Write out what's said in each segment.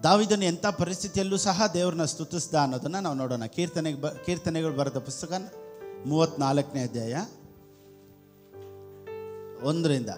ದಾವಿದನು ಎಂಥ ಪರಿಸ್ಥಿತಿಯಲ್ಲೂ ಸಹ ದೇವ್ರನ್ನ ಸ್ತುತಿಸ್ದ ಅನ್ನೋದನ್ನು ನಾವು ನೋಡೋಣ ಕೀರ್ತನೆಗೆ ಬ ಕೀರ್ತನೆಗಳು ಬರೆದ ಪುಸ್ತಕ ಮೂವತ್ತ್ನಾಲ್ಕನೇ ಅಧ್ಯಾಯ ಒಂದರಿಂದ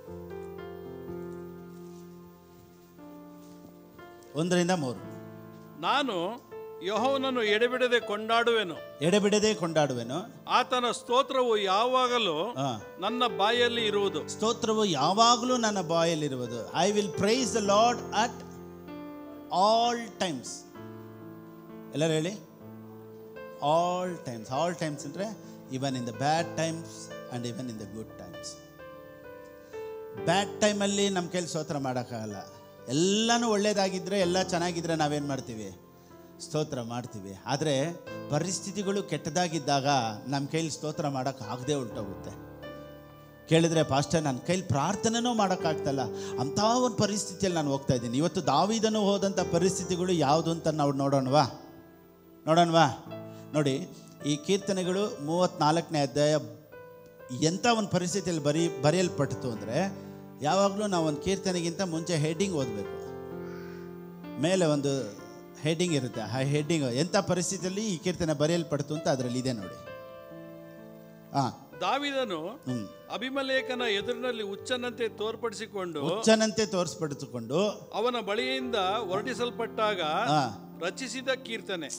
ಒಂದರಿಂದ ಮೂರು ನಾನು ಯಹೋವನನ್ನು ಎಡೆಬಿಡದೆ ಕೊಂಡಾಡುವೆನು ಎಡೆಬಿಡದೆ ಕೊಂಡಾಡುವೆನು ಆತನ ಸ್ತೋತ್ರವು ಯಾವಾಗಲೂ ಆ, ನನ್ನ ಬಾಯಲ್ಲಿ ಇರುವುದು ಸ್ತೋತ್ರವು ಯಾವಾಗಲೂ ನನ್ನ ಬಾಯಲ್ಲಿರುವುದು I will praise the lord at all times ಎಲ್ಲರೂ ಹೇಳಿ ಆಲ್ ಟೈಮ್ಸ್ ಆಲ್ ಟೈಮ್ಸ್ ಅಂದರೆ even in the bad times and even in the good times bad ಟೈಮಲ್ಲಿ ನಮ್ಮ ಕೈಲಿ ಸ್ತೋತ್ರ ಮಾಡೋಕ್ಕಾಗಲ್ಲ ಎಲ್ಲನೂ ಒಳ್ಳೇದಾಗಿದ್ದರೆ ಎಲ್ಲ ಚೆನ್ನಾಗಿದ್ದರೆ ನಾವೇನು ಮಾಡ್ತೀವಿ ಸ್ತೋತ್ರ ಮಾಡ್ತೀವಿ ಆದರೆ ಪರಿಸ್ಥಿತಿಗಳು ಕೆಟ್ಟದಾಗಿದ್ದಾಗ ನಮ್ಮ ಕೈಲಿ ಸ್ತೋತ್ರ ಮಾಡೋಕ್ಕೆ ಆಗದೆ ಉಲ್ಟೋಗುತ್ತೆ ಕೇಳಿದ್ರೆ ಪಾಸ್ಟರ್ ನನ್ನ ಕೈಲಿ ಪ್ರಾರ್ಥನೆನೂ ಮಾಡೋಕ್ಕಾಗ್ತಲ್ಲ ಅಂಥ ಒಂದು ಪರಿಸ್ಥಿತಿಯಲ್ಲಿ ನಾನು ಹೋಗ್ತಾ ಇದ್ದೀನಿ ಇವತ್ತು ದಾವಿದನು ಹೋದಂಥ ಪರಿಸ್ಥಿತಿಗಳು ಯಾವುದು ಅಂತ ನಾವು ನೋಡೋಣವಾ ನೋಡೋಣವಾ ನೋಡಿ ಈ ಕೀರ್ತನೆಗಳು ಮೂವತ್ತ್ನಾಲ್ಕನೇ ಅಧ್ಯಾಯ ಎಂಥ ಒಂದು ಪರಿಸ್ಥಿತಿಯಲ್ಲಿ ಬರೀ ಬರೆಯಲ್ಪಟ್ಟಿತು ಅಂದರೆ ಯಾವಾಗಲೂ ನಾವು ಒಂದು ಕೀರ್ತನೆಗಿಂತ ಮುಂಚೆ ಹೆಡ್ಡಿಂಗ್ ಓದಬೇಕು ಮೇಲೆ ಒಂದು ಹೆಡ್ಡಿಂಗ್ ಇರುತ್ತೆ ಆ ಹೆಡ್ಡಿಂಗ್ ಎಂಥ ಪರಿಸ್ಥಿತಿಯಲ್ಲಿ ಈ ಕೀರ್ತನೆ ಬರೆಯಲ್ಪಡ್ತು ಅಂತ ಅದರಲ್ಲಿ ಇದೆ ನೋಡಿ ಹಾಂ ದಾವಿದನು ಹ್ಞೂ ಅಭಿಮಲೇಖನ ಎದುರಿನಲ್ಲಿ ಹುಚ್ಚನಂತೆ ತೋರ್ಪಡಿಸಿಕೊಂಡು ಹುಚ್ಚನಂತೆ ತೋರಿಸ್ಪಡಿಸಿಕೊಂಡು ಅವನ ಬಳಿಯಿಂದ ಹೊರಡಿಸಲ್ಪಟ್ಟಾಗ ಆ, ರಚಿಸಿದ ಕೀರ್ತನೆ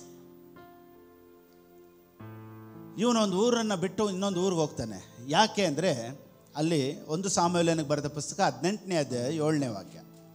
ಇವನೊಂದು ಊರನ್ನು ಬಿಟ್ಟು ಇನ್ನೊಂದು ಊರಿಗೆ ಹೋಗ್ತಾನೆ ಯಾಕೆ ಅಂದರೆ ಅಲ್ಲಿ ಒಂದು ಸಾಮೂಲ್ಯನಿಗೆ ಬರೆದ ಪುಸ್ತಕ ಹದಿನೆಂಟನೇ ಅಧ್ಯಾಯ ಏಳನೇ ವಾಕ್ಯ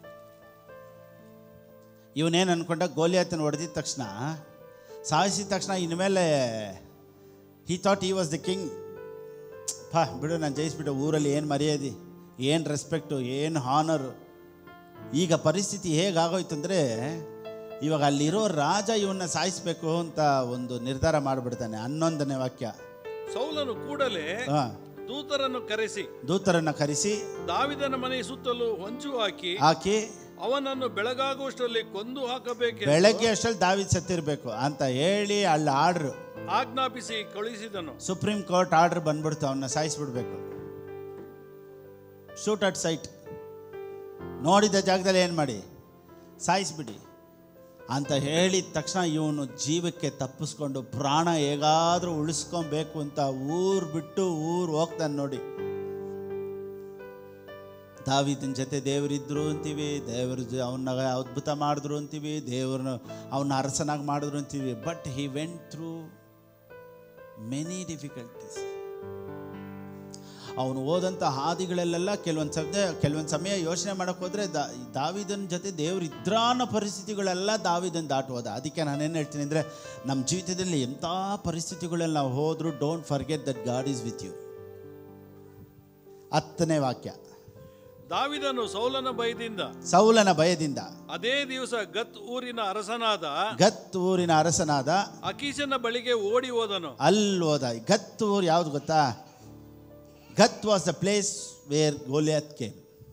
ಇವನೇನು ಅನ್ಕೊಂಡ ಗೋಲಿಯಾತನ ಹೊಡೆದಿದ ತಕ್ಷಣ ಸಾಯಿಸಿದ ತಕ್ಷಣ ಇನ್ಮೇಲೆ he thought he was the king ಪಾ ಬಿಡು ನಾನು ಜಯಿಸ್ಬಿಟ್ಟು ಊರಲ್ಲಿ ಏನು ಮರ್ಯಾದೆ ಏನು ರೆಸ್ಪೆಕ್ಟು ಏನು ಹಾನರು ಈಗ ಪರಿಸ್ಥಿತಿ ಹೇಗಾಗೋಯ್ತು ಅಂದರೆ ಇವಾಗ ಅಲ್ಲಿರೋ ರಾಜ ಇವನ್ನ ಸಾಯಿಸ್ಬೇಕು ಅಂತ ಒಂದು ನಿರ್ಧಾರ ಮಾಡಿಬಿಡ್ತಾನೆ ಹನ್ನೊಂದನೇ ವಾಕ್ಯ ಸೌಲನು ಕೂಡಲೇ ಆ, ದೂತರನ್ನು ಕರೆಸಿ ದೂತರನ್ನ ಕರೆಸಿ ದಾವಿದನ ಮನೆಯ ಸುತ್ತಲೂ ಹೊಂಚು ಹಾಕಿ ಹಾಕಿ ಅವನನ್ನು ಬೆಳಗಾಗುವಷ್ಟರಲ್ಲಿ ಕೊಂದು ಹಾಕಬೇಕೆಂದು ಬೆಳಗ್ಗೆ ಅಷ್ಟರಲ್ಲಿ ದಾವಿದ್ ಸತ್ತಿರಬೇಕು ಅಂತ ಹೇಳಿ ಅಲ್ಲಿ ಆರ್ಡ್ರು ಆಜ್ಞಾಪಿಸಿ ಕಳುಹಿಸಿದನು ಸುಪ್ರೀಂ ಕೋರ್ಟ್ ಆರ್ಡರ್ ಬಂದ್ಬಿಡ್ತು ಅವನ್ನ ಸಾಯಿಸ್ಬಿಡ್ಬೇಕು ಶೂಟ್ ಅಟ್ ಸೈಟ್ ನೋಡಿದ ಜಾಗದಲ್ಲಿ ಏನು ಮಾಡಿ ಸಾಯಿಸ್ಬಿಡಿ ಅಂತ ಹೇಳಿದ ತಕ್ಷಣ ಇವನು ಜೀವಕ್ಕೆ ತಪ್ಪಿಸ್ಕೊಂಡು ಪ್ರಾಣ ಹೇಗಾದರೂ ಉಳಿಸ್ಕೊಬೇಕು ಅಂತ ಊರು ಬಿಟ್ಟು ಊರು ಹೋಗ್ತಾನೆ ನೋಡಿ ದಾವಿದನ ಜೊತೆ ದೇವರಿದ್ರು ಅಂತೀವಿ ದೇವ್ರ ಅವನ್ನ ಅದ್ಭುತ ಮಾಡಿದ್ರು ಅಂತೀವಿ ದೇವ್ರನ್ನ ಅವನ್ನ ಅರಸನಾಗಿ ಮಾಡಿದ್ರು ಅಂತೀವಿ but he went through many difficulties ಅವನು ಹೋದಂಥ ಹಾದಿಗಳಲ್ಲೆಲ್ಲ ಕೆಲವೊಂದು ಸಮಯ ಕೆಲವೊಂದು ಸಮಯ ಯೋಚನೆ ಮಾಡೋಕೆ ಹೋದರೆ ದಾ ದಾವಿದನ ಜೊತೆ ದೇವ್ರು ಇದ್ರ ಅನ್ನೋ ಪರಿಸ್ಥಿತಿಗಳೆಲ್ಲ ದಾವಿದನ್ ದಾಟುವುದ ಅದಕ್ಕೆ ನಾನೇನು ಹೇಳ್ತೀನಿ ಅಂದರೆ ನಮ್ಮ ಜೀವಿತದಲ್ಲಿ ಎಂಥ ಪರಿಸ್ಥಿತಿಗಳಲ್ಲಿ ನಾವು ಹೋದರೂ don't forget that God is with you ಹತ್ತನೇ ವಾಕ್ಯ ದಾವಿದನು ಸೌಲನ ಭಯದಿಂದ ಸೌಲನ ಭಯದಿಂದ ಅದೇ ದಿವಸ ಗತ್ ಊರಿನ ಅರಸನಾದ ಗತ್ ಊರಿನ ಅರಸನಾದ ಅಕೀಶನ ಬಳಿಗೆ ಓಡಿ ಹೋದನು ಅಲ್ಲಿ ಹೋದ ಗತ್ ಊರು ಯಾವುದು ಗೊತ್ತಾ Gath was the place where Goliath came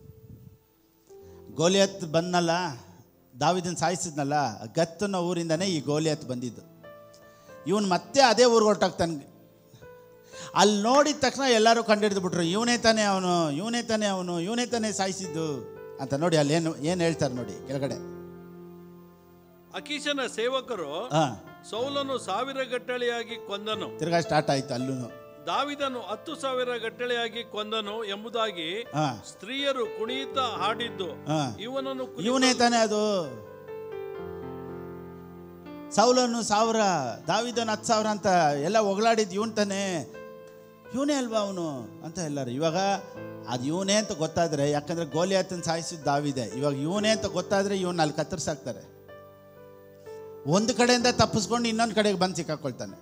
Goliath ಬಂದಲ್ಲ ದಾವಿದನ್ ಸಾಯಿಸಿದ್ನಲ್ಲ ಗತ್ ಅನ್ನೋ ಊರಿಂದನೇ ಈ ಗೋಲಿಯತ್ ಬಂದಿದ್ದು ಇವನು ಮತ್ತೆ ಅದೇ ಊರಿಗೆ ಹೊರಟಾಗ್ತಾನೆ ಅಲ್ಲಿ ನೋಡಿದ ತಕ್ಷಣ ಎಲ್ಲರೂ ಕಂಡಿಡಿದು ಬಿಟ್ರು ಇವನೇ ತಾನೇ ಅವನು ಇವನೇ ತಾನೇ ಅವನು ಇವನೇ ತಾನೇ ಸಾಯಿಸಿದ್ದು ಅಂತ ನೋಡಿ ಅಲ್ಲಿ ಏನು ಏನು ಹೇಳ್ತಾರೆ ನೋಡಿ ಕೆಳಗಡೆ ಅಕೀಶನ ಸೇವಕರು ಹಾಂ ಸೌಲನು ಸಾವಿರ ಗಟ್ಟಳೆಯಾಗಿ ಕೊಂದನು ತಿರ್ಗಾ ಸ್ಟಾರ್ಟ್ ಆಯಿತು ಅಲ್ಲೂ ದಾವಿದನು ಹತ್ತು ಸಾವಿರ ಗಟ್ಟಳೆಯಾಗಿ ಕೊಂದನು ಎಂಬುದಾಗಿ ಹಾಂ ಸ್ತ್ರೀಯರು ಕುಣಿಯುತ್ತ ಹಾಡಿದ್ದು ಹಾಂ ಇವನನ್ನು ಕುರಿತು ಇವನೇ ತಾನೇ ಅದು ಸೌಲನ್ನು ಸಾವಿರ ದಾವಿದನ್ ಹತ್ತು ಸಾವಿರ ಅಂತ ಎಲ್ಲ ಹೊಗಳಾಡಿದ್ದು ಇವನ್ ತಾನೇ ಇವನೇ ಅಲ್ವಾ ಅವನು ಅಂತ ಎಲ್ಲರೂ ಇವಾಗ ಅದು ಇವನೇ ಅಂತ ಗೊತ್ತಾದರೆ ಯಾಕಂದರೆ ಗೋಲಿಯಾತನ ಸಾಯಿಸಿದ್ದು ದಾವಿದೆ ಇವಾಗ ಇವನೇ ಅಂತ ಗೊತ್ತಾದರೆ ಇವನ್ನ ಅಲ್ಲಿ ಕತ್ತರಿಸಾಕ್ತಾರೆ ಒಂದು ಕಡೆಯಿಂದ ತಪ್ಪಿಸ್ಕೊಂಡು ಇನ್ನೊಂದು ಕಡೆಗೆ ಬಂದು ಸಿಕ್ಕಾಕೊಳ್ತಾನೆ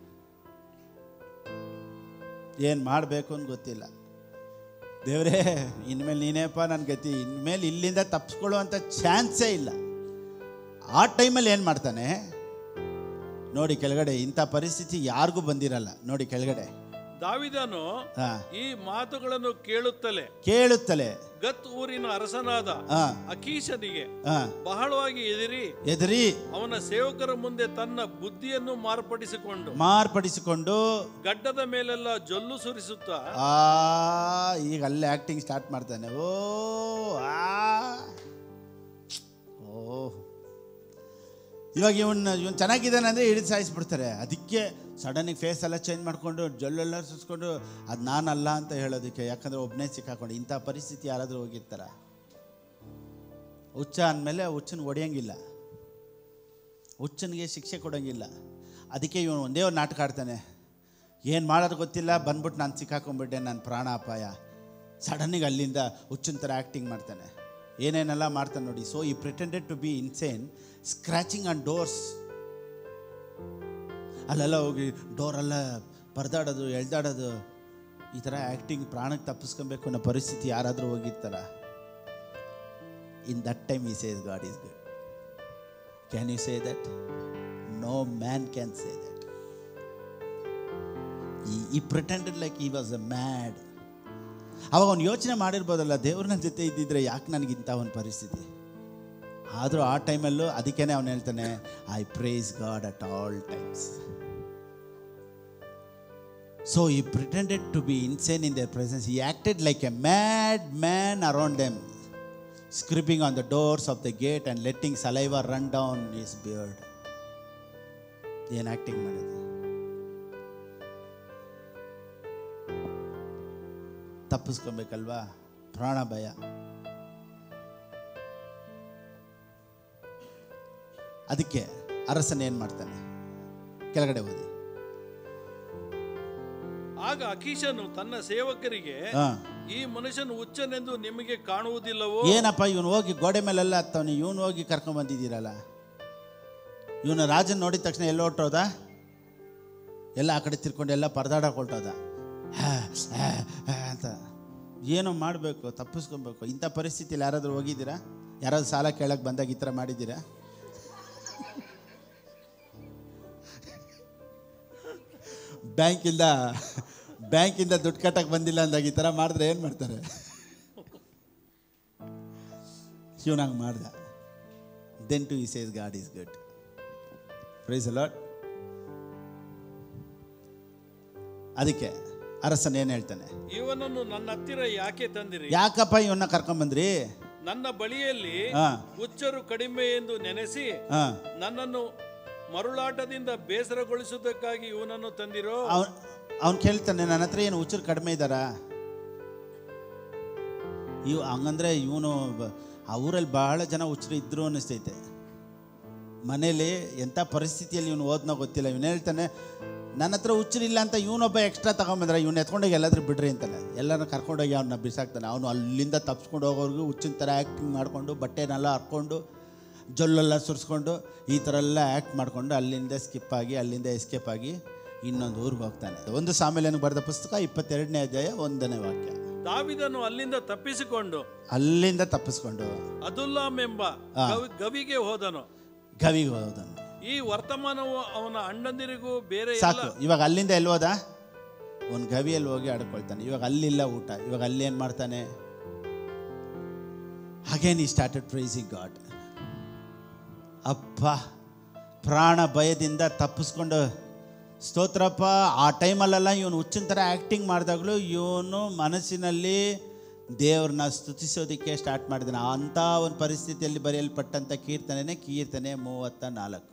ಏನು ಮಾಡಬೇಕು ಅಂತ ಗೊತ್ತಿಲ್ಲ ದೇವರೇ ಇನ್ಮೇಲೆ ನೀನೇಪ್ಪ ನನ್ನ ಗತಿ ಇನ್ಮೇಲೆ ಇಲ್ಲಿಂದ ತಪ್ಪಿಸ್ಕೊಳ್ಳುವಂಥ ಚಾನ್ಸೇ ಇಲ್ಲ ಆ ಟೈಮಲ್ಲಿ ಏನು ಮಾಡ್ತಾನೆ ನೋಡಿ ಕೆಳಗಡೆ ಇಂಥ ಪರಿಸ್ಥಿತಿ ಯಾರಿಗೂ ಬಂದಿರಲ್ಲ ನೋಡಿ ಕೆಳಗಡೆ ದಾವಿದನು ಹಾಂ ಈ ಮಾತುಗಳನ್ನು ಕೇಳುತ್ತಲೇ ಕೇಳುತ್ತಲೇ ಗತ್ ಊರಿನ ಅರಸನಾದ ಹಾಂ ಅಕೀಶನಿಗೆ ಹಾಂ ಬಹಳವಾಗಿ ಎದಿರಿ ಎದುರಿ ಅವನ ಸೇವಕರ ಮುಂದೆ ತನ್ನ ಬುದ್ಧಿಯನ್ನು ಮಾರ್ಪಡಿಸಿಕೊಂಡು ಮಾರ್ಪಡಿಸಿಕೊಂಡು ಗಡ್ಡದ ಮೇಲೆಲ್ಲ ಜೊಲ್ಲು ಸುರಿಸುತ್ತಾ ಆ ಈಗ ಅಲ್ಲೇ ಆ್ಯಕ್ಟಿಂಗ್ ಸ್ಟಾರ್ಟ್ ಮಾಡ್ತಾನೆ ಓ ಆ ಓ ಇವಾಗ ಇವನ್ ಇವನ್ ಚೆನ್ನಾಗಿದ್ದಾನೆ ಅಂದರೆ ಹಿಡಿದು ಸಾಯಿಸ್ಬಿಡ್ತಾರೆ ಅದಕ್ಕೆ ಸಡನ್ನಾಗಿ ಫೇಸ್ ಎಲ್ಲ ಚೇಂಜ್ ಮಾಡಿಕೊಂಡು ಜೊಲ್ಲೆಲ್ಲ ಸುಸ್ಕೊಂಡು ಅದು ನಾನಲ್ಲ ಅಂತ ಹೇಳೋದಕ್ಕೆ ಯಾಕಂದರೆ ಒಬ್ಬನೇ ಸಿಕ್ಕಾಕೊಂಡು ಇಂಥ ಪರಿಸ್ಥಿತಿ ಯಾರಾದರೂ ಹೋಗಿರ್ತಾರ ಹುಚ್ಚ ಅಂದಮೇಲೆ ಹುಚ್ಚನ ಹೊಡೆಯಂಗಿಲ್ಲ ಹುಚ್ಚನಿಗೆ ಶಿಕ್ಷೆ ಕೊಡೋಂಗಿಲ್ಲ ಅದಕ್ಕೆ ಇವನು ಒಂದೇ ಒಂದು ನಾಟಕ ಆಡ್ತಾನೆ ಏನು ಮಾಡೋದು ಗೊತ್ತಿಲ್ಲ ಬಂದ್ಬಿಟ್ಟು ನಾನು ಸಿಕ್ಕಾಕೊಂಡ್ಬಿಟ್ಟೆ ನನ್ನ ಪ್ರಾಣ ಅಪಾಯ ಸಡನ್ನಿಗೆ ಅಲ್ಲಿಂದ ಹುಚ್ಚಿನ ಥರ ಆ್ಯಕ್ಟಿಂಗ್ ಮಾಡ್ತಾನೆ ಏನೇನೆಲ್ಲ ಮಾಡ್ತಾನೆ ನೋಡಿ so he pretended to be insane scratching on doors ಅಲ್ಲೆಲ್ಲ ಹೋಗಿ ಡೋರೆಲ್ಲ ಪರದಾಡೋದು ಎಳ್ದಾಡೋದು ಈ ಥರ ಆ್ಯಕ್ಟಿಂಗ್ ಪ್ರಾಣಕ್ಕೆ ತಪ್ಪಿಸ್ಕೊಬೇಕು ಅನ್ನೋ ಪರಿಸ್ಥಿತಿ ಯಾರಾದರೂ ಹೋಗಿರ್ತಾರ in that time he says God is good can you say that no man can say that he pretended like he was a mad ಅವಾಗ ಅವ್ನು ಯೋಚನೆ ಮಾಡಿರ್ಬೋದಲ್ಲ ದೇವ್ರ ನನ್ನ ಜೊತೆ ಇದ್ದಿದ್ರೆ ಯಾಕೆ ನನಗಿಂತ ಒಂದು ಪರಿಸ್ಥಿತಿ ಆದರೂ ಆ ಟೈಮಲ್ಲೂ ಅದಕ್ಕೇ ಅವನು ಹೇಳ್ತಾನೆ I praise God at all times so he pretended to be insane in their presence he acted like a mad man around them scribbling on the doors of the gate and letting saliva run down his beard ಏನು acting ಮಾಡಿದೆ ತಪ್ಪಿಸ್ಕೊಬೇಕಲ್ವಾ ಪ್ರಾಣ ಭಯ ಅದಕ್ಕೆ ಅರಸನ ಏನು ಮಾಡ್ತಾನೆ ಕೆಳಗಡೆ ಓದಿ ಆಗ ಅಕೀಶನು ತನ್ನ ಸೇವಕರಿಗೆ ಹಾಂ ಈ ಮನುಷ್ಯನು ಹುಚ್ಚನೆಂದು ನಿಮಗೆ ಕಾಣುವುದಿಲ್ಲವೋ ಏನಪ್ಪ ಇವನು ಹೋಗಿ ಗೋಡೆ ಮೇಲೆಲ್ಲ ಹತ್ತವನು ಇವನು ಹೋಗಿ ಕರ್ಕೊಂಡ್ ಬಂದಿದ್ದೀರಲ್ಲ ಇವನು ರಾಜನ್ ನೋಡಿದ ತಕ್ಷಣ ಎಲ್ಲ ಹೊಟ್ಟೋದ ಎಲ್ಲ ಆ ಕಡೆ ತಿರ್ಕೊಂಡು ಎಲ್ಲ ಪರದಾಡಕ್ಕೆ ಹೊರಟೋದ ಅಂತ ಏನೋ ಮಾಡಬೇಕು ತಪ್ಪಿಸ್ಕೊಬೇಕು ಇಂಥ ಪರಿಸ್ಥಿತಿಯಲ್ಲಿ ಯಾರಾದರೂ ಹೋಗಿದ್ದೀರಾ ಯಾರಾದ್ರೂ ಸಾಲ ಕೇಳಕ್ಕೆ ಬಂದಾಗ ಈ ಥರ ಮಾಡಿದ್ದೀರಾ ಬ್ಯಾಂಕಿಂದ ಬ್ಯಾಂಕಿಂದ ದುಡ್ಡು ಕಟ್ಟಕ್ಕೆ ಬಂದಿಲ್ಲ ಅಂದಾಗ ಈ ಥರ ಮಾಡಿದ್ರೆ ಏನು ಮಾಡ್ತಾರೆ ಶಿವನಂಗೆ ಮಾಡ್ದ ದೆನ್ ಟು ಈ says God is good price allot ಅದಕ್ಕೆ ಅರಸನ್ ಏನು ಹೇಳ್ತಾನೆ ಇವನನ್ನು ನನ್ನ ಹತ್ತಿರ ಯಾಕೆ ತಂದಿರಿ ಯಾಕಪ್ಪ ಇವನ್ನ ಕರ್ಕೊಂಬಂದ್ರಿ ನನ್ನ ಬಳಿಯಲ್ಲಿ ಹಾಂ ಹುಚ್ಚರು ಕಡಿಮೆ ಎಂದು ನೆನೆಸಿ ಹಾಂ ನನ್ನನ್ನು ಮರುಳಾಟದಿಂದ ಬೇಸರಗೊಳಿಸುವುದಕ್ಕಾಗಿ ಇವನನ್ನು ತಂದಿರೋ ಅವನ್ ಅವ್ನು ಕೇಳ್ತಾನೆ ನನ್ನ ಹತ್ರ ಏನು ಹುಚ್ಚರು ಕಡಿಮೆ ಇದ್ದಾರಾ ಇವ್ ಹಂಗಂದ್ರೆ ಇವನು ಆ ಊರಲ್ಲಿ ಭಾಳ ಜನ ಹುಚ್ಚರು ಇದ್ರು ಅನ್ನಿಸ್ತೈತೆ ಮನೇಲಿ ಎಂಥ ಪರಿಸ್ಥಿತಿಯಲ್ಲಿ ಇವನು ಓದ್ನೋ ಗೊತ್ತಿಲ್ಲ ಇವನು ಹೇಳ್ತಾನೆ ನನ್ನ ಹತ್ರ ಹುಚ್ಚರಿಲ್ಲ ಅಂತ ಇವನೊಬ್ಬ ಎಕ್ಸ್ಟ್ರಾ ತಗೊಂಬಂದ್ರೆ ಇವ್ನು ಎತ್ಕೊಂಡೋಗಿ ಎಲ್ಲಾದ್ರೂ ಬಿಡ್ರಿ ಅಂತಾನೆ ಎಲ್ಲರನ್ನ ಕರ್ಕೊಂಡೋಗಿ ಅವನ್ನ ಬಿಸಾಕ್ತಾನೆ ಅವನು ಅಲ್ಲಿಂದ ತಪ್ಸ್ಕೊಂಡು ಹೋಗೋರ್ಗು ಹುಚ್ಚಿನ ಥರ ಆ್ಯಕ್ಟಿಂಗ್ ಮಾಡಿಕೊಂಡು ಬಟ್ಟೆನೆಲ್ಲ ಹರ್ಕೊಂಡು ಜೊಲ್ಲೆಲ್ಲ ಸುರಿಸ್ಕೊಂಡು ಈ ಥರ ಎಲ್ಲ ಆ್ಯಕ್ಟ್ ಮಾಡಿಕೊಂಡು ಅಲ್ಲಿಂದ ಸ್ಕಿಪ್ ಆಗಿ ಅಲ್ಲಿಂದ ಎಸ್ಕೇಪ್ ಆಗಿ ಇನ್ನೊಂದು ಊರಿಗೆ ಹೋಗ್ತಾನೆ ಒಂದು ಸಾಮೇಲನಿಗೆ ಬರೆದ ಪುಸ್ತಕ ಇಪ್ಪತ್ತೆರಡನೇ ಅಧ್ಯಾಯ ಒಂದನೇ ವಾಕ್ಯ ದಾವಿದನು ಅಲ್ಲಿಂದ ತಪ್ಪಿಸಿಕೊಂಡು ಅಲ್ಲಿಂದ ತಪ್ಪಿಸ್ಕೊಂಡು ಅದುಲ್ಲಾಮ್ ಎಂಬ ಗವಿ- ಗವಿಗೆ ಹೋದನು ಗವಿಗೆ ಹೋದನು ಈ ವರ್ತಮಾನವು ಅವನ ಅಣ್ಣಂದಿರಿಗೂ ಬೇರೆ ಎಲ್ಲ ಸಾಕು ಇವಾಗ ಅಲ್ಲಿಂದ ಎಲ್ಲಿ ಹೋದ ಒಂದು ಗವಿಯಲ್ಲಿ ಹೋಗಿ ಆಡ್ಕೊಳ್ತಾನೆ ಇವಾಗ ಅಲ್ಲಿಲ್ಲ ಊಟ ಇವಾಗ ಅಲ್ಲಿ ಏನು ಮಾಡ್ತಾನೆ ಅಗೇನ್ ಈ ಸ್ಟಾರ್ಟೆಡ್ ಪ್ರೈಸಿಂಗ್ ಗಾಡ್ ಅಪ್ಪ ಪ್ರಾಣ ಭಯದಿಂದ ತಪ್ಪಿಸ್ಕೊಂಡು ಸ್ತೋತ್ರಪ್ಪ ಆ ಟೈಮಲ್ಲೆಲ್ಲ ಇವನು ಹುಚ್ಚಿನ ಥರ ಆ್ಯಕ್ಟಿಂಗ್ ಮಾಡಿದಾಗಲೂ ಇವನು ಮನಸ್ಸಿನಲ್ಲಿ ದೇವ್ರನ್ನ ಸ್ತುತಿಸೋದಕ್ಕೆ ಸ್ಟಾರ್ಟ್ ಮಾಡಿದಾನೆ ಅಂಥ ಒಂದು ಪರಿಸ್ಥಿತಿಯಲ್ಲಿ ಬರೆಯಲ್ಪಟ್ಟಂಥ ಕೀರ್ತನೆ ಕೀರ್ತನೆ ಮೂವತ್ತ ನಾಲ್ಕು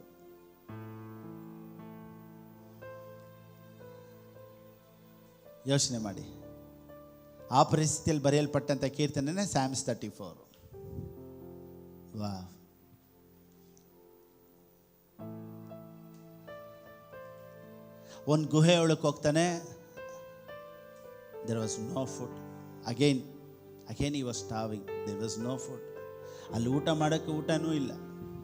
ಯೋಚನೆ ಮಾಡಿ ಆ ಪರಿಸ್ಥಿತಿಯಲ್ಲಿ ಬರೆಯಲ್ಪಟ್ಟಂಥ ಕೀರ್ತನೆ ಸ್ಯಾಮ್ಸ್ ತರ್ಟಿ ಫೋರ್ ವಾ ಒಂದು ಗುಹೆ ಒಳಗೆ ಹೋಗ್ತಾನೆ there was no food again again he was starving there was no food ಅಲ್ಲಿ ಊಟ ಮಾಡೋಕ್ಕೆ ಊಟನೂ ಇಲ್ಲ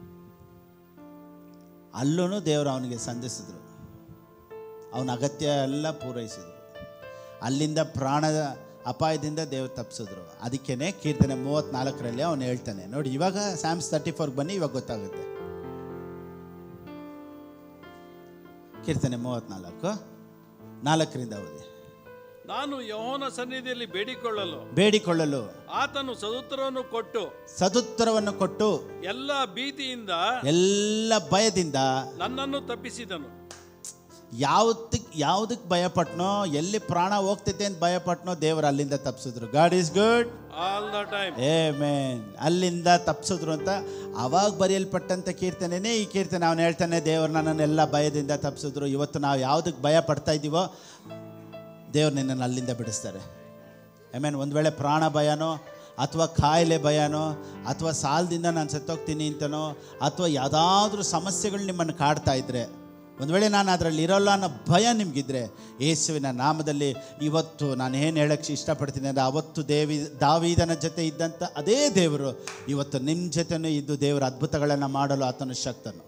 ಅಲ್ಲೂ ದೇವರು ಅವನಿಗೆ ಸಂಧಿಸಿದ್ರು ಅವನ ಅಗತ್ಯ ಎಲ್ಲ ಪೂರೈಸಿದ್ರು ಅಲ್ಲಿಂದ ಪ್ರಾಣದ ಅಪಾಯದಿಂದ ದೇವ್ರು ತಪ್ಪಿಸಿದ್ರು ಅದಕ್ಕೇನೆ ಕೀರ್ತನೆ ಮೂವತ್ತ್ನಾಲ್ಕರಲ್ಲಿ ಅವನು ಹೇಳ್ತಾನೆ ನೋಡಿ ಇವಾಗ ಸ್ಯಾಮ್ಸ್ ತರ್ಟಿ ಫೋರ್ಗೆ ಬನ್ನಿ ಇವಾಗ ಗೊತ್ತಾಗುತ್ತೆ ಕೀರ್ತನೆ ಮೂವತ್ತ್ನಾಲ್ಕು ನಾಲ್ಕರಿಂದ ಓದಿ ನಾನು ಯಹೋನ ಸನ್ನಿಧಿಯಲ್ಲಿ ಬೇಡಿಕೊಳ್ಳಲು ಬೇಡಿಕೊಳ್ಳಲು ಆತನು ಸದುತ್ತರವನ್ನು ಕೊಟ್ಟು ಸದುತ್ತರವನ್ನು ಕೊಟ್ಟು ಎಲ್ಲ ಭೀತಿಯಿಂದ ಎಲ್ಲ ಭಯದಿಂದ ನನ್ನನ್ನು ತಪ್ಪಿಸಿದನು ಯಾವ್ದಕ್ಕೆ ಯಾವುದಕ್ಕೆ ಭಯಪಟ್ನೋ ಎಲ್ಲಿ ಪ್ರಾಣ ಹೋಗ್ತೈತೆ ಅಂತ ಭಯಪಟ್ನೋ ದೇವರು ಅಲ್ಲಿಂದ ತಪ್ಪಿಸಿದ್ರು God is good all the time amen ಅಲ್ಲಿಂದ ತಪ್ಪಿಸಿದ್ರು ಅಂತ ಅವಾಗ ಬರೆಯಲ್ಪಟ್ಟಂಥ ಕೀರ್ತನೆನೇ ಈ ಕೀರ್ತನೆ ಅವನು ಹೇಳ್ತಾನೆ ದೇವರು ನನ್ನನ್ನೆಲ್ಲ ಭಯದಿಂದ ತಪ್ಪಿಸಿದ್ರು ಇವತ್ತು ನಾವು ಯಾವುದಕ್ಕೆ ಭಯ ಪಡ್ತಾ ಇದ್ದೀವೋ ದೇವ್ರು ನಿನ್ನನ್ನು ಅಲ್ಲಿಂದ ಬಿಡಿಸ್ತಾರೆ ಐ ಮೀನ್ ಒಂದು ವೇಳೆ ಪ್ರಾಣ ಭಯನೋ ಅಥವಾ ಕಾಯಿಲೆ ಭಯನೋ ಅಥವಾ ಸಾಲದಿಂದ ನಾನು ಸತ್ತೋಗ್ತೀನಿ ಅಂತನೋ ಅಥವಾ ಯಾವುದಾದ್ರೂ ಸಮಸ್ಯೆಗಳು ನಿಮ್ಮನ್ನು ಕಾಡ್ತಾ ಇದ್ದರೆ ಒಂದು ವೇಳೆ ನಾನು ಅದರಲ್ಲಿ ಇರೋಲ್ಲ ಅನ್ನೋ ಭಯ ನಿಮಗಿದ್ರೆ ಯೇಸುವಿನ ನಾಮದಲ್ಲಿ ಇವತ್ತು ನಾನು ಏನು ಹೇಳೋಕ್ಕೆ ಇಷ್ಟಪಡ್ತೀನಿ ಅಂದರೆ ಅವತ್ತು ದೇವಿ ದಾವೀದನ ಜೊತೆ ಇದ್ದಂಥ ಅದೇ ದೇವರು ಇವತ್ತು ನಿಮ್ಮ ಜೊತೆನೂ ಇದ್ದು ದೇವರ ಅದ್ಭುತಗಳನ್ನು ಮಾಡಲು ಆತನು ಶಕ್ತನು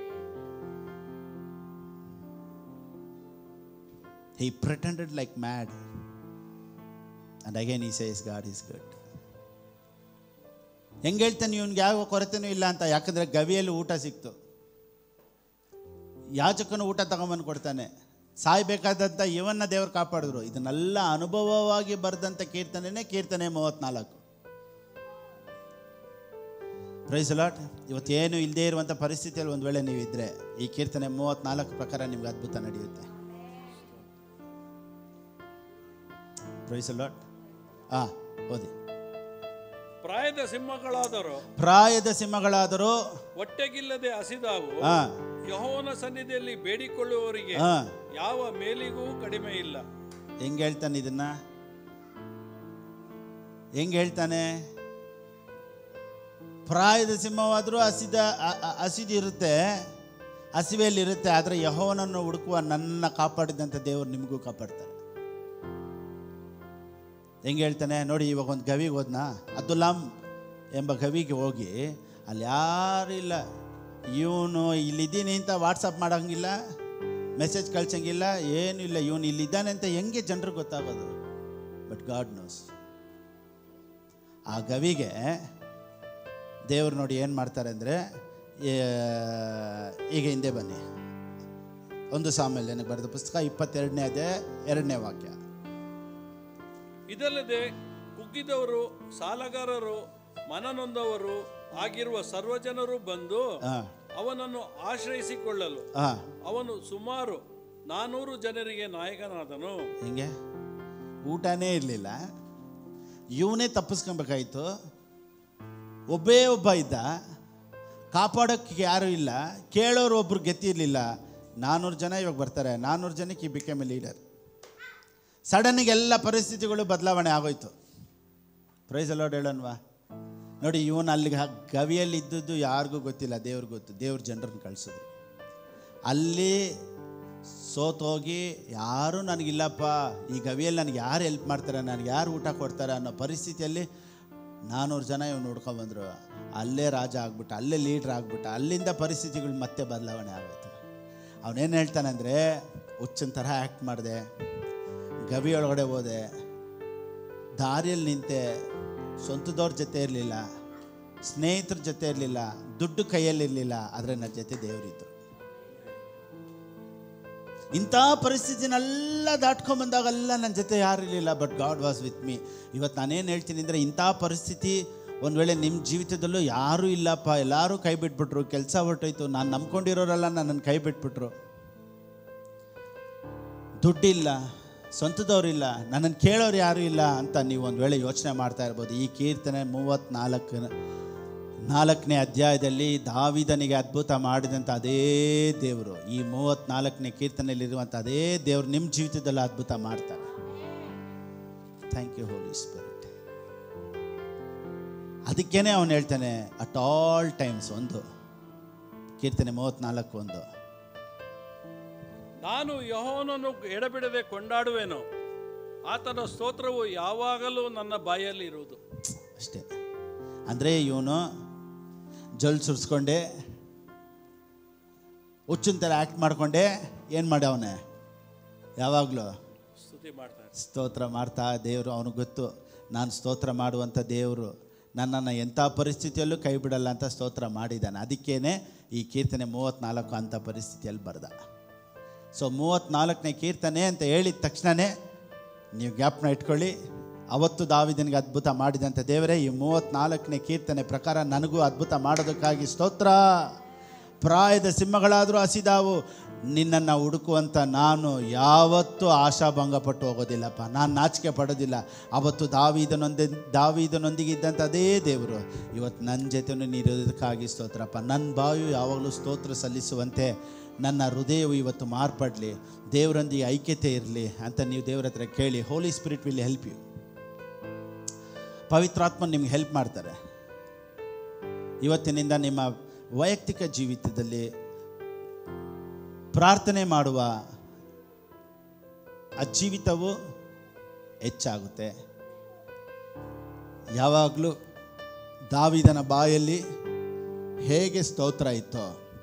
He pretended like mad. And again he says, God is good. ಹೆಂಗೆ ಹೇಳ್ತಾನೆ ಇವನ್ಗೆ ಯಾವ ಕೊರತೆನೂ ಇಲ್ಲ ಅಂತ ಯಾಕಂದರೆ ಗವಿಯಲ್ಲಿ ಊಟ ಸಿಕ್ತು ಯಾಚಕನು ಊಟ ತಗೊಂಬಂದು ಕೊಡ್ತಾನೆ ಸಾಯ್ಬೇಕಾದಂಥ ಇವನ್ನ ದೇವರು ಕಾಪಾಡಿದ್ರು ಇದನ್ನೆಲ್ಲ ಅನುಭವವಾಗಿ ಬರೆದಂಥ ಕೀರ್ತನೆನೇ ಕೀರ್ತನೆ ಮೂವತ್ನಾಲ್ಕು ಪ್ರೈಸ್ ಲಾಟ್ ಇವತ್ತು ಏನು ಇಲ್ಲದೇ ಇರುವಂಥ ಪರಿಸ್ಥಿತಿಯಲ್ಲಿ ಒಂದು ವೇಳೆ ನೀವಿದ್ದರೆ ಈ ಕೀರ್ತನೆ ಮೂವತ್ನಾಲ್ಕು ಪ್ರಕಾರ ನಿಮ್ಗೆ ಅದ್ಭುತ ನಡೆಯುತ್ತೆ ಪ್ರೈಸ್ ಲಾಟ್ ಆ ಓದಿ ಪ್ರಾಯದ ಸಿಂಹಗಳಾದರೂ ಪ್ರಾಯದ ಸಿಂಹಗಳಾದರೂ ಹೊಟ್ಟೆಗಿಲ್ಲದೆ ಹಸಿದಾವು ಆ ಯಹೋವನ ಸನ್ನಿಧಿಯಲ್ಲಿ ಬೇಡಿಕೊಳ್ಳುವವರಿಗೆ ಆ ಯಾವ ಮೇಲಿಗೂ ಕಡಿಮೆ ಇಲ್ಲ ಹೆಂಗೆ ಹೇಳ್ತಾನೆ ಇದನ್ನ ಹೆಂಗೆ ಹೇಳ್ತಾನೆ ಪ್ರಾಯದ ಸಿಂಹವಾದರೂ ಹಸಿದ ಅ- ಅ- ಹಸಿದಿರುತ್ತೆ ಹಸಿವೆಯಲ್ಲಿರುತ್ತೆ ಆದರೆ ಯಹೋವನನ್ನು ಹುಡುಕುವ ನನ್ನ ಕಾಪಾಡಿದಂಥ ದೇವರು ನಿಮಗೂ ಕಾಪಾಡ್ತಾರೆ ಹೆಂಗೆ ಹೇಳ್ತಾನೆ ನೋಡಿ ಇವಾಗ ಒಂದು ಗವಿಗೆ ಹೋದ್ನಾ ಅಬ್ದುಲ್ಲಾಮ್ ಎಂಬ ಗವಿಗೆ ಹೋಗಿ ಅಲ್ಲಿ ಯಾರು ಇಲ್ಲ ಇವನು ಇಲ್ಲಿದ್ದೀನಿ ಅಂತ ವಾಟ್ಸಪ್ ಮಾಡೋಂಗಿಲ್ಲ ಮೆಸೇಜ್ ಕಳ್ಸಂಗಿಲ್ಲ ಏನೂ ಇಲ್ಲ ಇವನು ಇಲ್ಲಿದ್ದಾನೆ ಅಂತ ಹೆಂಗೆ ಜನರಿಗೆ ಗೊತ್ತಾಗೋದು ಬಟ್ ಗಾಡ್ ನೋಸ್ ಆ ಗವಿಗೆ ದೇವ್ರು ನೋಡಿ ಏನು ಮಾಡ್ತಾರೆ ಅಂದರೆ ಈಗ ಹಿಂದೆ ಬನ್ನಿ ಒಂದು ಸಾಮೇಲೆ ನನಗೆ ಬರೆದ ಪುಸ್ತಕ ಇಪ್ಪತ್ತೆರಡನೇ ಅದೇ ಎರಡನೇ ವಾಕ್ಯ ಇದಲ್ಲದೆ ಕುಗ್ಗಿದವರು ಸಾಲಗಾರರು ಮನನೊಂದವರು ಆಗಿರುವ ಸರ್ವಜನರು ಬಂದು ಹಾಂ ಅವನನ್ನು ಆಶ್ರಯಿಸಿಕೊಳ್ಳಲು ಹಾಂ ಅವನು ಸುಮಾರು ನಾನೂರು ಜನರಿಗೆ ನಾಯಕನಾದನು ಹಿಂಗೆ ಊಟನೇ ಇರಲಿಲ್ಲ ಇವನೇ ತಪ್ಪಿಸ್ಕೊಬೇಕಾಯ್ತು ಒಬ್ಬೇ ಒಬ್ಬ ಇದ್ದ ಕಾಪಾಡೋಕ್ಕೆ ಯಾರೂ ಇಲ್ಲ ಕೇಳೋರು ಒಬ್ರು ಗೆತ್ತಿ ಇರಲಿಲ್ಲ ನಾನ್ನೂರು ಜನ ಇವಾಗ ಬರ್ತಾರೆ ನಾನ್ನೂರು ಜನಕ್ಕೆ ಈ ಬಿಕೆಮ್ ಲೀಡರ್ ಸಡನ್ನಿಗೆ ಎಲ್ಲ ಪರಿಸ್ಥಿತಿಗಳು ಬದಲಾವಣೆ ಆಗೋಯ್ತು ಪ್ರೈಸ್ ಅಲೋಡ್ ಹೇಳೋಣವಾ ನೋಡಿ ಇವನು ಅಲ್ಲಿಗೆ ಹ- ಗವಿಯಲ್ಲಿ ಇದ್ದದ್ದು ಯಾರಿಗೂ ಗೊತ್ತಿಲ್ಲ ದೇವ್ರಿಗೆ ಗೊತ್ತು ದೇವ್ರ ಜನರನ್ನು ಕಳಿಸಿದ್ರು ಅಲ್ಲಿ ಸೋತೋಗಿ ಯಾರೂ ನನಗಿಲ್ಲಪ್ಪ ಈ ಗವಿಯಲ್ಲಿ ನನಗೆ ಯಾರು ಹೆಲ್ಪ್ ಮಾಡ್ತಾರೆ ನನಗೆ ಯಾರು ಊಟ ಕೊಡ್ತಾರೆ ಅನ್ನೋ ಪರಿಸ್ಥಿತಿಯಲ್ಲಿ ನಾನ್ನೂರು ಜನ ಇವನು ನೋಡ್ಕೊಂಬಂದರು ಅಲ್ಲೇ ರಾಜ ಆಗ್ಬಿಟ್ಟ ಅಲ್ಲೇ ಲೀಡ್ರ್ ಆಗ್ಬಿಟ್ಟ ಅಲ್ಲಿಂದ ಪರಿಸ್ಥಿತಿಗಳು ಮತ್ತೆ ಬದಲಾವಣೆ ಆಗೋಯ್ತು ಅವನೇನು ಹೇಳ್ತಾನಂದರೆ ಹುಚ್ಚಿನ ಥರ ಆ್ಯಕ್ಟ್ ಮಾಡಿದೆ ಗವಿ ಒಳಗಡೆ ಹೋದೆ ದಾರಿಯಲ್ಲಿ ನಿಂತೆ ಸ್ವಂತದವ್ರ ಜೊತೆ ಇರಲಿಲ್ಲ ಸ್ನೇಹಿತರ ಜೊತೆ ಇರಲಿಲ್ಲ ದುಡ್ಡು ಕೈಯಲ್ಲಿರಲಿಲ್ಲ ಆದರೆ ನನ್ನ ಜೊತೆ ದೇವರಿದ್ದರು ಇಂಥ ಪರಿಸ್ಥಿತಿನೆಲ್ಲ ದಾಟ್ಕೊಂಬಂದಾಗೆಲ್ಲ ನನ್ನ ಜೊತೆ ಯಾರು ಇರಲಿಲ್ಲ but God was with me ಇವತ್ತು ನಾನೇನು ಹೇಳ್ತೀನಿ ಅಂದರೆ ಇಂಥ ಪರಿಸ್ಥಿತಿ ಒಂದು ವೇಳೆ ನಿಮ್ಮ ಜೀವಿತದಲ್ಲೂ ಯಾರೂ ಇಲ್ಲಪ್ಪ ಎಲ್ಲರೂ ಕೈ ಬಿಟ್ಬಿಟ್ರು ಕೆಲಸ ಹೊರಟೋಯ್ತು ನಾನು ನಂಬ್ಕೊಂಡಿರೋರೆಲ್ಲ ನನ್ನನ್ನು ಕೈ ಬಿಟ್ಬಿಟ್ರು ದುಡ್ಡಿಲ್ಲ ಸ್ವಂತದವ್ರಿಲ್ಲ ನನ್ನನ್ನು ಕೇಳೋರು ಯಾರೂ ಇಲ್ಲ ಅಂತ ನೀವು ಒಂದು ವೇಳೆ ಯೋಚನೆ ಮಾಡ್ತಾ ಇರ್ಬೋದು ಈ ಕೀರ್ತನೆ ಮೂವತ್ತ್ನಾಲ್ಕು ನಾಲ್ಕನೇ ಅಧ್ಯಾಯದಲ್ಲಿ ದಾವಿದನಿಗೆ ಅದ್ಭುತ ಮಾಡಿದಂಥ ಅದೇ ದೇವರು ಈ ಮೂವತ್ತ್ನಾಲ್ಕನೇ ಕೀರ್ತನೆಯಲ್ಲಿರುವಂಥ ಅದೇ ದೇವರು ನಿಮ್ಮ ಜೀವಿತದಲ್ಲಿ ಅದ್ಭುತ ಮಾಡ್ತಾರೆ ಥ್ಯಾಂಕ್ ಯು ಹೋಲಿ ಸ್ಪಿರಿಟ್ ಅದಕ್ಕೇನೆ ಅವನು ಹೇಳ್ತಾನೆ ಅಟ್ ಆಲ್ ಟೈಮ್ಸ್ ಒಂದು ಕೀರ್ತನೆ ಮೂವತ್ತ್ನಾಲ್ಕು ಒಂದು ನಾನು ಯಹೋವನನ್ನು ಎಡಬಿಡದೆ ಕೊಂಡಾಡುವೆನು ಆತನ ಸ್ತೋತ್ರವು ಯಾವಾಗಲೂ ನನ್ನ ಬಾಯಲ್ಲಿ ಇರುವುದು ಅಷ್ಟೇ ಅಂದರೆ ಇವನು ಜಲ್ ಸುರಿಸ್ಕೊಂಡೆ ಹುಚ್ಚಿನ ಥರ ಆ್ಯಕ್ಟ್ ಮಾಡಿಕೊಂಡೆ ಏನು ಮಾಡ್ಯವನೆ ಯಾವಾಗಲೂ ಸ್ತುತಿ ಮಾಡ್ತಾರೆ ಸ್ತೋತ್ರ ಮಾಡ್ತಾ ದೇವರು ಅವನಿಗೆ ಗೊತ್ತು ನಾನು ಸ್ತೋತ್ರ ಮಾಡುವಂಥ ದೇವರು ನನ್ನನ್ನು ಎಂಥ ಪರಿಸ್ಥಿತಿಯಲ್ಲೂ ಕೈ ಬಿಡಲ್ಲ ಅಂತ ಸ್ತೋತ್ರ ಮಾಡಿದ್ದಾನೆ ಅದಕ್ಕೇನೆ ಈ ಕೀರ್ತನೆ ಮೂವತ್ತ್ನಾಲ್ಕು ಅಂಥ ಪರಿಸ್ಥಿತಿಯಲ್ಲಿ ಬರ್ದ ಸೊ ಮೂವತ್ತ್ನಾಲ್ಕನೇ ಕೀರ್ತನೆ ಅಂತ ಹೇಳಿದ ತಕ್ಷಣವೇ ನೀವು ಜ್ಞಾಪನ ಇಟ್ಕೊಳ್ಳಿ ಅವತ್ತು ದಾವಿದನಿಗೆ ಅದ್ಭುತ ಮಾಡಿದಂಥ ದೇವರೇ ಈ ಮೂವತ್ತ್ನಾಲ್ಕನೇ ಕೀರ್ತನೆ ಪ್ರಕಾರ ನನಗೂ ಅದ್ಭುತ ಮಾಡೋದಕ್ಕಾಗಿ ಸ್ತೋತ್ರ ಪ್ರಾಯದ ಸಿಂಹಗಳಾದರೂ ಹಸಿದಾವು ನಿನ್ನನ್ನು ಹುಡುಕುವಂಥ ನಾನು ಯಾವತ್ತೂ ಆಶಾಭಂಗಪಟ್ಟು ಹೋಗೋದಿಲ್ಲಪ್ಪ ನಾನು ನಾಚಿಕೆ ಪಡೋದಿಲ್ಲ ಅವತ್ತು ದಾವಿದನೊಂದೆ ದಾವಿದನೊಂದಿಗೆ ಇದ್ದಂಥ ಅದೇ ದೇವರು ಇವತ್ತು ನನ್ನ ಜೊತೆನೂ ನೀರೋದಕ್ಕಾಗಿ ಸ್ತೋತ್ರಪ್ಪ ನನ್ನ ಬಾಯು ಯಾವಾಗಲೂ ಸ್ತೋತ್ರ ಸಲ್ಲಿಸುವಂತೆ ನನ್ನ ಹೃದಯವು ಇವತ್ತು ಮಾರ್ಪಡಲಿ ದೇವರೊಂದಿಗೆ ಐಕ್ಯತೆ ಇರಲಿ ಅಂತ ನೀವು ದೇವರ ಹತ್ರ ಕೇಳಿ Holy Spirit will help you ಪವಿತ್ರಾತ್ಮ ನಿಮ್ಗೆ ಹೆಲ್ಪ್ ಮಾಡ್ತಾರೆ ಇವತ್ತಿನಿಂದ ನಿಮ್ಮ ವೈಯಕ್ತಿಕ ಜೀವಿತದಲ್ಲಿ ಪ್ರಾರ್ಥನೆ ಮಾಡುವ ಆ ಜೀವಿತವು ಹೆಚ್ಚಾಗುತ್ತೆ ಯಾವಾಗಲೂ ದಾವಿದನ ಬಾಯಲ್ಲಿ ಹೇಗೆ ಸ್ತೋತ್ರ ಇತ್ತೋ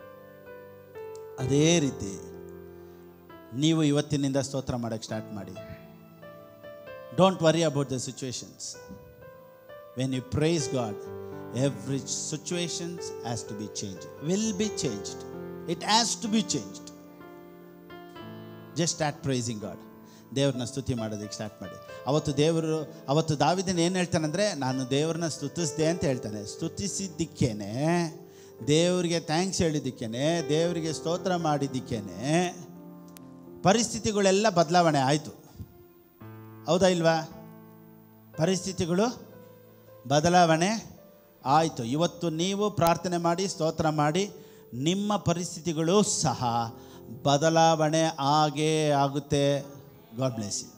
ಅದೇ ರೀತಿ ನೀವು ಇವತ್ತಿನಿಂದ ಸ್ತೋತ್ರ ಮಾಡೋಕ್ಕೆ ಸ್ಟಾರ್ಟ್ ಮಾಡಿ don't worry about the situations when you praise God every situations has to be change will be changed it has to be changed just start praising God ದೇವ್ರನ್ನ ಸ್ತುತಿ ಮಾಡೋದಕ್ಕೆ ಸ್ಟಾರ್ಟ್ ಮಾಡಿ ಅವತ್ತು ದೇವರು ಅವತ್ತು ದಾವಿದನ್ ಏನು ಹೇಳ್ತಾನಂದರೆ ನಾನು ದೇವ್ರನ್ನ ಸ್ತುತಿಸಿದೆ ಅಂತ ಹೇಳ್ತಾನೆ ಸ್ತುತಿಸಿದ್ದಕ್ಕೇನೆ ದೇವರಿಗೆ ಥ್ಯಾಂಕ್ಸ್ ಹೇಳಿದ್ದಕ್ಕೇನೆ ದೇವರಿಗೆ ಸ್ತೋತ್ರ ಮಾಡಿದ್ದಕ್ಕೇನೆ ಪರಿಸ್ಥಿತಿಗಳೆಲ್ಲ ಬದಲಾವಣೆ ಆಯಿತು ಹೌದಾ ಇಲ್ವಾ ಪರಿಸ್ಥಿತಿಗಳು ಬದಲಾವಣೆ ಆಯಿತು ಇವತ್ತು ನೀವು ಪ್ರಾರ್ಥನೆ ಮಾಡಿ ಸ್ತೋತ್ರ ಮಾಡಿ ನಿಮ್ಮ ಪರಿಸ್ಥಿತಿಗಳು ಸಹ ಬದಲಾವಣೆ ಆಗೇ ಆಗುತ್ತೆ ಗಾಡ್ ಬ್ಲೆಸ್ ಯು